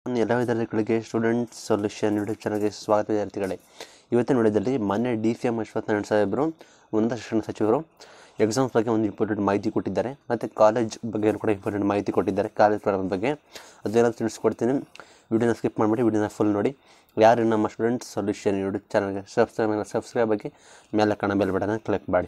ಎಲ್ಲ ವಿದ್ಯಾರ್ಥಿಗಳಿಗೆ student solution YouTube ಚಾನಲ್ಗೆ ಸ್ವಾಗತ ವಿದ್ಯಾರ್ಥಿಗಳೇ ಇವತ್ತಿನ ವಿಡಿಯೋದಲ್ಲಿ ಮೊನ್ನೆ ಡಿ ಸಿ ಎಮ್ ಅಶ್ವತ್ಥನಾರಾಯಣ ಸಾಹೇಬರು ಉನ್ನತ ಶಿಕ್ಷಣ ಸಚಿವರು ಎಕ್ಸಾಮ್ಸ್ ಬಗ್ಗೆ ಒಂದು ಇಂಪಾರ್ಟೆಂಟ್ ಮಾಹಿತಿ ಕೊಟ್ಟಿದ್ದಾರೆ ಮತ್ತು ಕಾಲೇಜ್ ಬಗ್ಗೆ ಕೂಡ ಇಂಪಾರ್ಟೆಂಟ್ ಮಾಹಿತಿ ಕೊಟ್ಟಿದ್ದಾರೆ ಕಾಲೇಜ್ ಪ್ರಾರಂಭದ ಬಗ್ಗೆ ಅದನ್ನೆಲ್ಲ ತಿಳಿಸ್ಕೊಡ್ತೀನಿ ವಿಡಿಯೋನ ಸ್ಕಿಪ್ ಮಾಡಿಬಿಟ್ಟು ವಿಡಿಯೋನ ಫುಲ್ ನೋಡಿ ಯಾರು ನಮ್ಮ ಸ್ಟೂಡೆಂಟ್ ಸೊಲ್ಯೂಷನ್ ಯೂಟ್ಯೂಬ್ ಚಾನಲ್ಗೆ ಸಬ್ಸ್ಕ್ರೈಬ್ ಸಬ್ಸ್ಕ್ರೈಬ್ ಆಗಿ ಮೇಲೆ ಕಾಣೋ ಬೆಲ್ ಬಟನ್ ಕ್ಲಿಕ್ ಮಾಡಿ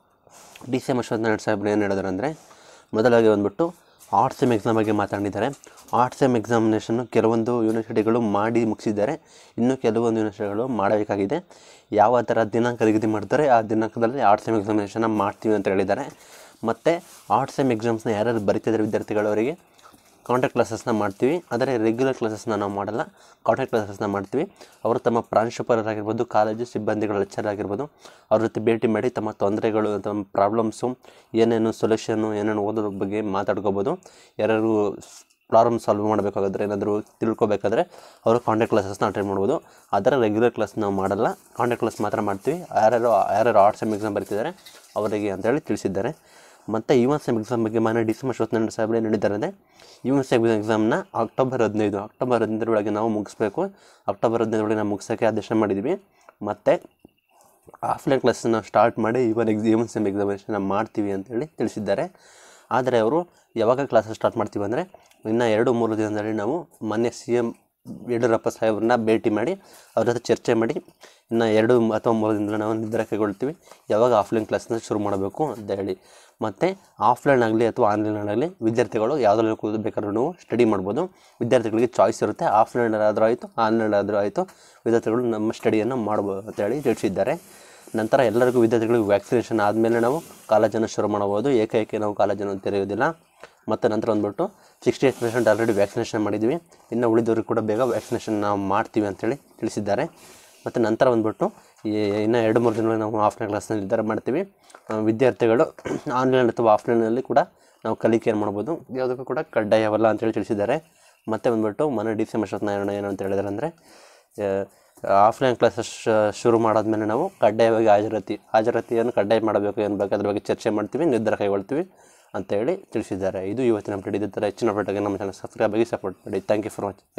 ಡಿ ಸಿ ಎಮ್ ಅಶ್ವತ್ಥನಾರಾಯಣ ಸಾಹೇಬ್ರು ಏನು ಹೇಳಿದ್ರು ಅಂದರೆ ಮೊದಲಾಗಿ ಬಂದ್ಬಿಟ್ಟು ಆರ್ಟ್ಸ್ ಸೆಮ್ ಎಕ್ಸಾಮ್ ಬಗ್ಗೆ ಮಾತಾಡಿದ್ದಾರೆ ಆರ್ಟ್ಸ್ ಸೆಮ್ ಎಕ್ಸಾಮಿನೇಷನ್ನು ಕೆಲವೊಂದು ಯೂನಿವರ್ಸಿಟಿಗಳು ಮಾಡಿ ಮುಗಿಸಿದ್ದಾರೆ ಇನ್ನು ಕೆಲವೊಂದು ಯೂನಿವರ್ಸಿಟಿಗಳು ಮಾಡಬೇಕಾಗಿದೆ ಯಾವ ಥರ ದಿನಾಂಕ ನಿಗದಿ ಮಾಡ್ತಾರೆ ಆ ದಿನಾಂಕದಲ್ಲಿ ಆರ್ಟ್ಸ್ ಸೆಮ್ ಎಕ್ಸಾಮಿನೇಷನ್ನ ಮಾಡ್ತೀವಿ ಅಂತ ಹೇಳಿದ್ದಾರೆ ಮತ್ತು ಆರ್ಟ್ಸ್ ಸೆಮ್ ಎಕ್ಸಾಮ್ಸ್ನ ಯಾರ್ಯಾರು ಬರೀತಿದ್ದಾರೆ ವಿದ್ಯಾರ್ಥಿಗಳು ಅವರಿಗೆ ಕಾಂಟ್ಯಾಕ್ಟ್ ಕ್ಲಾಸಸ್ನ ಮಾಡ್ತೀವಿ ಆದರೆ ರೆಗ್ಯುಲರ್ ಕ್ಲಾಸಸ್ನ ನಾವು ಮಾಡಲ್ಲ ಕಾಂಟ್ಯಾಕ್ಟ್ ಕ್ಲಾಸಸ್ನ ಮಾಡ್ತೀವಿ ಅವರು ತಮ್ಮ ಪ್ರಾಂಶುಪಾಲರಾಗಿರ್ಬೋದು ಕಾಲೇಜು ಸಿಬ್ಬಂದಿಗಳ ಲೆಕ್ಚರ್ ಆಗಿರ್ಬೋದು ಅವ್ರ ಜೊತೆ ಭೇಟಿ ಮಾಡಿ ತಮ್ಮ ತೊಂದರೆಗಳು ತಮ್ಮ ಪ್ರಾಬ್ಲಮ್ಸು ಏನೇನು ಸೊಲ್ಯೂಷನ್ನು ಏನೇನು ಓದೋದ್ರ ಬಗ್ಗೆ ಮಾತಾಡ್ಕೋಬೋದು ಯಾರು ಪ್ರಾಬ್ಲಮ್ ಸಾಲ್ವ್ ಮಾಡಬೇಕಾದ್ರೆ ಏನಾದರೂ ತಿಳ್ಕೊಬೇಕಾದ್ರೆ ಅವರು ಕಾಂಟ್ಯಾಕ್ಟ್ ಕ್ಲಾಸಸ್ನ ಅಟೆಂಡ್ ಮಾಡ್ಬೋದು ಅದರ ರೆಗ್ಯುಲರ್ ಕ್ಲಾಸ್ ನಾವು ಮಾಡಲ್ಲ ಕಾಂಟ್ಯಾಕ್ಟ್ ಕ್ಲಾಸ್ ಮಾತ್ರ ಮಾಡ್ತೀವಿ ಯಾರ್ಯಾರು ಯಾರ್ಯಾರು ಆರ್ಟ್ಸ್ ಎಮ್ ಎಕ್ಸಾಮ್ ಬರ್ತಿದ್ದಾರೆ ಅವರಿಗೆ ಅಂತೇಳಿ ತಿಳಿಸಿದ್ದಾರೆ ಮತ್ತು ಯು ಎಸ್ ಎಮ್ ಎಕ್ಸಾಮ್ ಬಗ್ಗೆ ಮಾನ್ಯ ಡಿಸೆಂಬರ್ ಅಶ್ವತ್ಥನಾರಾಯಣ ಸಾಹೇಬ್ರೆ ನೀಡಿದ್ದಾರೆ ಯು ಎಸ್ ಎಮ್ ಎಕ್ಸಾಮ್ನ ಅಕ್ಟೋಬರ್ ಹದಿನೈದು ಅಕ್ಟೋಬರ್ ಹದಿನೈದರೊಳಗೆ ನಾವು ಮುಗಿಸ್ಬೇಕು ಅಕ್ಟೋಬರ್ ಹದಿನೈದರೊಳಗೆ ನಾವು ಮುಗಿಸೋಕ್ಕೆ ಆದೇಶ ಮಾಡಿದ್ವಿ ಮತ್ತು ಆಫ್ಲೈನ್ ಕ್ಲಾಸನ್ನ ಸ್ಟಾರ್ಟ್ ಮಾಡಿ even X U S M examination ಮಾಡ್ತೀವಿ ಅಂತೇಳಿ ತಿಳಿಸಿದ್ದಾರೆ ಆದರೆ ಅವರು ಯಾವಾಗ ಕ್ಲಾಸ್ ಸ್ಟಾರ್ಟ್ ಮಾಡ್ತೀವಿ ಅಂದರೆ ಇನ್ನು ಎರಡು ಮೂರು ದಿನದಲ್ಲಿ ನಾವು ಮೊನ್ನೆ ಸಿ ಎಮ್ ಯಡಿಯೂರಪ್ಪ ಸಾಹೇಬ್ರನ್ನ ಭೇಟಿ ಮಾಡಿ ಅವ್ರ ಜೊತೆ ಚರ್ಚೆ ಮಾಡಿ ಇನ್ನು ಎರಡು ಅಥವಾ ಮೂರು ದಿನದಲ್ಲಿ ನಾವು ನಿರ್ಧಾರ ಕೈಗೊಳ್ತೀವಿ ಯಾವಾಗ ಆಫ್ಲೈನ್ ಕ್ಲಾಸ್ನ ಶುರು ಮಾಡಬೇಕು ಅಂತ ಹೇಳಿ ಮತ್ತು ಆಫ್ಲೈನ್ ಆಗಲಿ ಅಥವಾ ಆನ್ಲೈನ್ ಆಗಲಿ ವಿದ್ಯಾರ್ಥಿಗಳು ಯಾವುದ್ರಲ್ಲಿ ಕೂತು ಬೇಕಾದ್ರೂ ನಾವು ಸ್ಟಡಿ ಮಾಡ್ಬೋದು ವಿದ್ಯಾರ್ಥಿಗಳಿಗೆ ಚಾಯ್ಸ್ ಇರುತ್ತೆ ಆಫ್ಲೈನ್ ಆದರೂ ಆಯಿತು ಆನ್ಲೈನ್ ಆದರೂ ಆಯಿತು ವಿದ್ಯಾರ್ಥಿಗಳು ನಮ್ಮ ಸ್ಟಡಿಯನ್ನು ಮಾಡ್ಬೋದು ಅಂತೇಳಿ ತಿಳಿಸಿದ್ದಾರೆ ನಂತರ ಎಲ್ಲರಿಗೂ ವಿದ್ಯಾರ್ಥಿಗಳಿಗೆ ವ್ಯಾಕ್ಸಿನೇಷನ್ ಆದಮೇಲೆ ನಾವು ಕಾಲೇಜನ್ನು ಶುರು ಮಾಡಬಹುದು ಏಕೈಕೆ ನಾವು ಕಾಲೇಜನ್ನು ತೆರೆಯೋದಿಲ್ಲ ಮತ್ತು ನಂತರ ಬಂದ್ಬಿಟ್ಟು sixty eight percent already vaccination ಮಾಡಿದ್ವಿ ಇನ್ನು ಉಳಿದವ್ರಿಗೆ ಕೂಡ ಬೇಗ ವ್ಯಾಕ್ಸಿನೇಷನ್ ನಾವು ಮಾಡ್ತೀವಿ ಅಂತೇಳಿ ತಿಳಿಸಿದ್ದಾರೆ ಮತ್ತು ನಂತರ ಬಂದ್ಬಿಟ್ಟು ಈ ಇನ್ನು ಎರಡು ಮೂರು ದಿನ ನಾವು ಆಫ್ಲೈನ್ ಕ್ಲಾಸ್ನ ನಿರ್ಧಾರ ಮಾಡ್ತೀವಿ ಆ, ವಿದ್ಯಾರ್ಥಿಗಳು ಆನ್ಲೈನ್ ಅಥವಾ ಆಫ್ಲೈನಲ್ಲಿ ಕೂಡ ನಾವು ಕಲಿಕೆಯನ್ನು ಮಾಡ್ಬೋದು ಯಾವುದಕ್ಕೂ ಕೂಡ ಕಡ್ಡಾಯವಲ್ಲ ಅಂತೇಳಿ ತಿಳಿಸಿದ್ದಾರೆ ಮತ್ತು ಬಂದ್ಬಿಟ್ಟು ಮನೆ ಡಿ ಸಿ ಎಮ್ ಅಶ್ವತ್ಥನಾರಾಯಣ ಏನು ಅಂತ ಹೇಳಿದ್ದಾರೆ ಅಂದರೆ ಆಫ್ಲೈನ್ ಕ್ಲಾಸಸ್ ಶುರು ಮಾಡಾದ್ಮೇಲೆ ನಾವು ಕಡ್ಡಾಯವಾಗಿ ಹಾಜರಾತಿ ಹಾಜರಾತಿಯನ್ನು ಕಡ್ಡಾಯ ಮಾಡಬೇಕು ಏನು ಬೇಕು ಅದ್ರ ಬಗ್ಗೆ ಚರ್ಚೆ ಮಾಡ್ತೀವಿ ನಿರ್ಧಾರ ಕೈಗೊಳ್ತೀವಿ ಅಂತೇಳಿ ತಿಳಿಸಿದ್ದಾರೆ ಇದು ಇವತ್ತಿನ ಅಪ್ಡೇಟ್ ಇದೇ ಥರ ಹೆಚ್ಚಿನ ಅಪ್ಡೇಟ್ಗೆ ನಮ್ಮ ಚಾನಲ್ ಸಬ್ಸ್ಕ್ರೈಬ್ ಆಗಿ ಸಪೋರ್ಟ್ ಮಾಡಿ ಥ್ಯಾಂಕ್ ಯು ಫಾರ್ ವಾಚಿಂಗ್